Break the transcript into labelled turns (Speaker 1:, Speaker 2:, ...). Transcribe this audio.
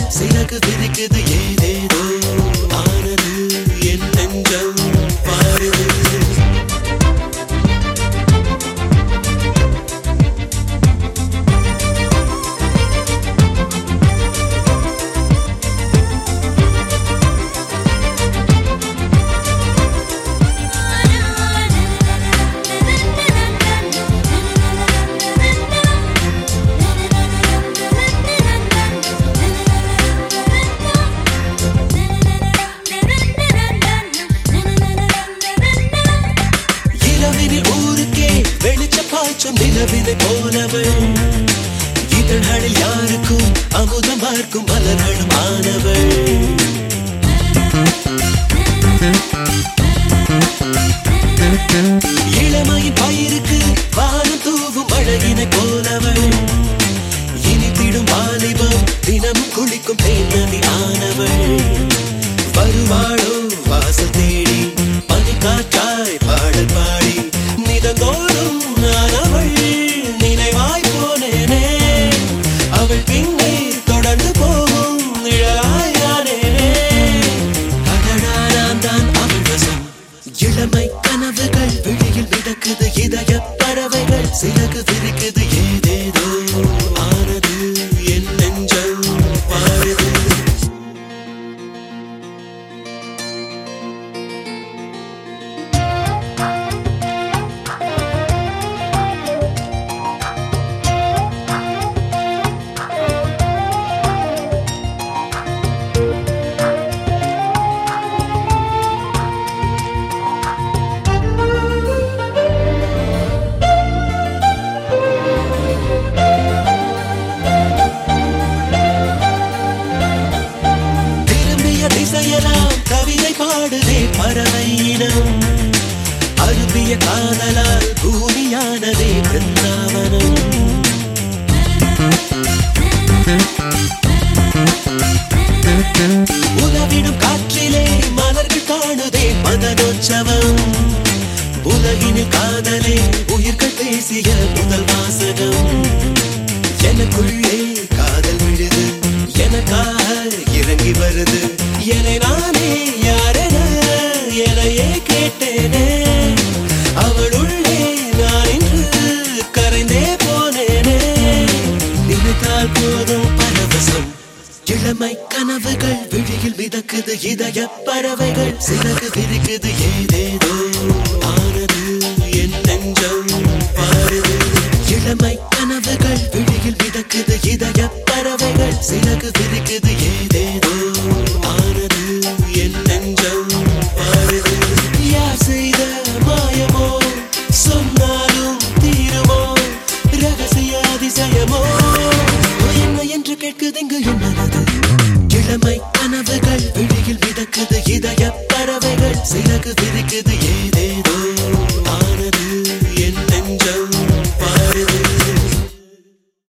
Speaker 1: சிறகு விரிக்குது ஏதேதோ ஆனது என் நெஞ்சம் பாடுது இரவினில் ஊருக்கே வெளிச்ச பாய்ச்சும் நிலவினை போனவள் இதழ்களில் யாருக்கும் அமுதம் பார்க்கும் மலர்களும் ஆனவள் இளமையின் பயிருக்கு வானம் தூவும் அழகினை போனவள் இனித்திடும் வாலிபம் தினமும் குளிக்கும் தேநதி ஆனவள் வருவாளோ வாசல் தேடி பனிக்காற்றாய் பாடல் பாடி நிதந்தோறும் நான் அவள் நினைவாய் போனேனே அவள் பின்னே தொடர்ந்து போகும் நிழலாயானேனே அடடா நான் தான் அவள் வசம் இளமை கனவுகள் விழியில் மிதக்குது இதய பறவைகள் சிறகு விரிக்குது ஏதேதோ ஆனது என் நெஞ்சம் பாடுது திரும்பிய திசையெல்லாம் கவிதை பாடுதே பறவை இனம் அரும்பிய காதலால் பூமியானதே பிருந்தாவனம் உலவிடும் காற்றிலே மலர்கள் காணுதே மதனோற்சவம் உலகினில் காதலே உயிர்கள் பேசிய முதல் வாசகம் எனக்குள்ளே காதல் விழுது எனக்காக இறங்கி வருது என்னை நானே யாரென எனையே கேட்டேனே அவள் உள்ளே நான் இன்று கரைந்தே போனேனே நினைத்தால் போதும் பரவசம் இளமை கனவுகள் விழியில் மிதக்குது இதய பறவைகள் சிறகு விரிக்குது ஏதேதோ ஆனது என் நெஞ்சம் பாடுது இளமை கனவுகள் விழியில் மிதக்குது இதய பறவைகள் சிறகு விரிக்குது ஏதேதோ ஆனது என் நெஞ்சம் பாடுது யார் செய்த மாயமோ சொன்னாலும் தீருமோ ரகசிய அதிசயமோ என்ன என்று கேட்குது இங்கு என்னது இளமை கனவுகள் விழியில் மிதக்குது இதய பறவைகள் சிறகு விரிக்குது ஏதேதோ